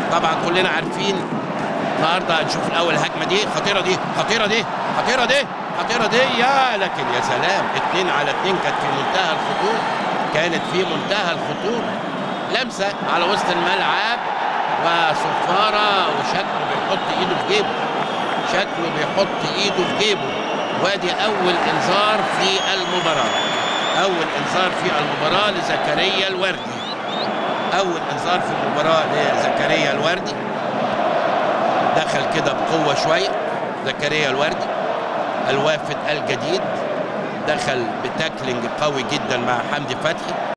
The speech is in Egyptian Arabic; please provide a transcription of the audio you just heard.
طبعا كلنا عارفين النهارده هنشوف الاول الهجمه دي خطيره دي خطيره دي خطيره دي خطيره دي يا لكن يا سلام اتنين على اتنين كانت في منتهى الخطوره كانت في منتهى الخطوره لمسه على وسط الملعب وصفاره وشكله بيحط ايده في جيبه شكله بيحط ايده في جيبه وادي اول انذار في المباراه اول انذار في المباراه لزكريا الوردي اول انذار في المباراه لزكريا الوردي دخل كده بقوه شويه زكريا الوردي الوافد الجديد دخل بتاكلينج قوي جدا مع حمدي فتحي